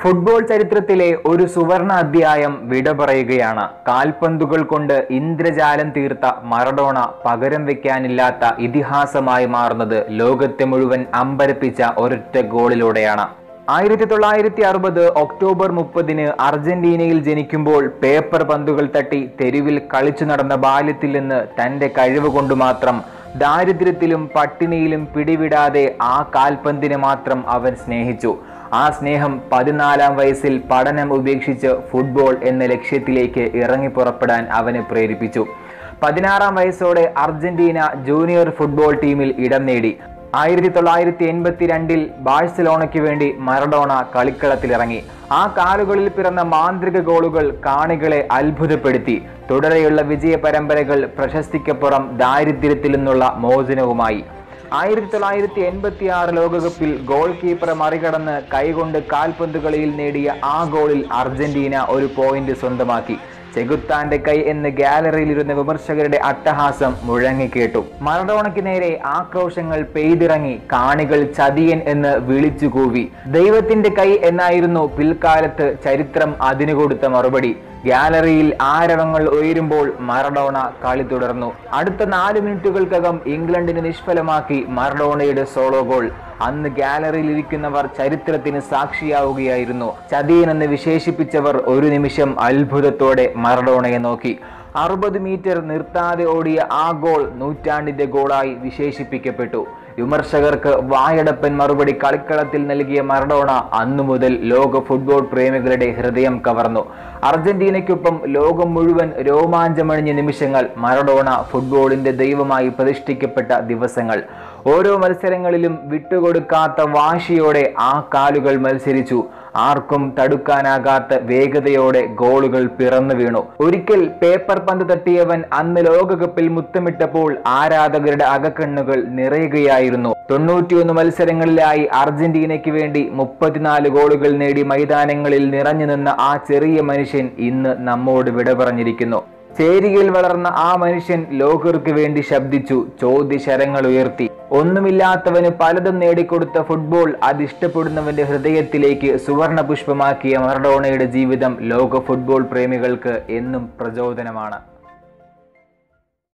football ചരിത്രത്തിലെ ഒരു സുവർണ അധ്യായം വിട പറയുകയാണ് കാൽപന്തുകൾ കൊണ്ട് ഇന്ദ്രജാലം തീർത്ത മറഡോണ പകരം വെക്കാനില്ലാത്ത ഇതിഹാസമായി മാറുന്നത് ലോകത്തെ മുഴുവൻ അമ്പരപ്പിച്ച ഒരൊറ്റ ഗോളിലൂടെയാണ് ആയിരത്തി തൊള്ളായിരത്തി അറുപത് ഒക്ടോബർ മുപ്പതിന് അർജന്റീനയിൽ ജനിക്കുമ്പോൾ പേപ്പർ പന്തുകൾ തട്ടി തെരുവിൽ കളിച്ചു നടന്ന ബാല്യത്തിൽ നിന്ന് തന്റെ കഴിവ് കൊണ്ട് മാത്രം ദാരിദ്ര്യത്തിലും പട്ടിണിയിലും പിടിവിടാതെ ആ കാൽപന്തിനെ മാത്രം അവൻ സ്നേഹിച്ചു ആ സ്നേഹം പതിനാലാം വയസ്സിൽ പഠനം ഉപേക്ഷിച്ച് ഫുട്ബോൾ എന്ന ലക്ഷ്യത്തിലേക്ക് ഇറങ്ങി പുറപ്പെടാൻ അവനെ പ്രേരിപ്പിച്ചു പതിനാറാം വയസ്സോടെ അർജന്റീന ജൂനിയർ ഫുട്ബോൾ ടീമിൽ ഇടം നേടി ആയിരത്തി തൊള്ളായിരത്തി എൺപത്തി രണ്ടിൽ ബാഴ്സലോണയ്ക്ക് വേണ്ടി മറഡോണ കളിക്കളത്തിലിറങ്ങി ആ കാലുകളിൽ പിറന്ന മാന്ത്രിക ഗോളുകൾ കാണികളെ അത്ഭുതപ്പെടുത്തി തുടരെയുള്ള വിജയ പരമ്പരകൾ പ്രശസ്തിക്കപ്പുറം ദാരിദ്ര്യത്തിൽ നിന്നുള്ള മോചനവുമായി ആയിരത്തി തൊള്ളായിരത്തി എൺപത്തി ആറ് ലോകകപ്പിൽ ഗോൾ കീപ്പറെ മറികടന്ന് കൈകൊണ്ട് കാൽപന്തുകളിയിൽ നേടിയ ആ ഗോളിൽ അർജന്റീന ഒരു പോയിന്റ് സ്വന്തമാക്കി ചെകുത്താന്റെ കൈ എന്ന് ഗാലറിയിലിരുന്ന വിമർശകരുടെ അട്ടഹാസം മുഴങ്ങിക്കേട്ടു മറഡോണയ്ക്ക് നേരെ ആക്രോശങ്ങൾ പെയ്തിറങ്ങി കാണികൾ ചതിയൻ എന്ന് വിളിച്ചു കൂവി ദൈവത്തിന്റെ കൈ എന്നായിരുന്നു പിൽക്കാലത്ത് ചരിത്രം അതിനു കൊടുത്ത മറുപടി ഗാലറിയിൽ ആരവങ്ങൾ ഉയരുമ്പോൾ മറഡോണ കളി തുടർന്നു അടുത്ത നാല് മിനിറ്റുകൾക്കകം ഇംഗ്ലണ്ടിനെ നിഷ്ഫലമാക്കി മറഡോണയുടെ സോളോ ഗോൾ അന്ന് ഗാലറിയിൽ ഇരിക്കുന്നവർ ചരിത്രത്തിന് സാക്ഷിയാവുകയായിരുന്നു ചതിയൻ എന്ന് വിശേഷിപ്പിച്ചവർ ഒരു നിമിഷം അത്ഭുതത്തോടെ മറഡോണയെ നോക്കി അറുപത് മീറ്റർ നിർത്താതെ ഓടിയ ആ ഗോൾ നൂറ്റാണ്ടിന്റെ ഗോളായി വിശേഷിപ്പിക്കപ്പെട്ടു വിമർശകർക്ക് വായടപ്പൻ മറുപടി കളിക്കളത്തിൽ നൽകിയ മറഡോണ അന്നു മുതൽ ലോക ഫുട്ബോൾ പ്രേമികളുടെ ഹൃദയം കവർന്നു അർജന്റീനയ്ക്കൊപ്പം ലോകം മുഴുവൻ രോമാഞ്ചമണിഞ്ഞ നിമിഷങ്ങൾ മറഡോണ ഫുട്ബോളിന്റെ ദൈവമായി പ്രതിഷ്ഠിക്കപ്പെട്ട ദിവസങ്ങൾ ഓരോ മത്സരങ്ങളിലും വിട്ടുകൊടുക്കാത്ത വാശിയോടെ ആ കാലുകൾ മത്സരിച്ചു ആർക്കും തടുക്കാനാകാത്ത വേഗതയോടെ ഗോളുകൾ പിറന്നു വീണു ഒരിക്കൽ പേപ്പർ പന്ത് തട്ടിയവൻ അന്ന് ലോകകപ്പിൽ മുത്തമിട്ടപ്പോൾ ആരാധകരുടെ അകക്കണ്ണുകൾ നിറയുകയായിരുന്നു തൊണ്ണൂറ്റിയൊന്ന് മത്സരങ്ങളിലായി അർജന്റീനയ്ക്ക് വേണ്ടി മുപ്പത്തിനാല് ഗോളുകൾ നേടി മൈതാനങ്ങളിൽ നിറഞ്ഞു നിന്ന ആ ചെറിയ മനുഷ്യൻ ഇന്ന് നമ്മോട് വിട പറഞ്ഞിരിക്കുന്നു ചേരിയിൽ വളർന്ന ആ മനുഷ്യൻ ലോകർക്ക് വേണ്ടി ശബ്ദിച്ചു ചോദ്യശരങ്ങൾ ഉയർത്തി ഒന്നുമില്ലാത്തവന് പലതും നേടിക്കൊടുത്ത ഫുട്ബോൾ അതിഷ്ടപ്പെടുന്നവന്റെ ഹൃദയത്തിലേക്ക് സുവർണ പുഷ്പമാക്കിയ മറഡോണയുടെ ജീവിതം ലോക ഫുട്ബോൾ പ്രേമികൾക്ക് എന്നും പ്രചോദനമാണ്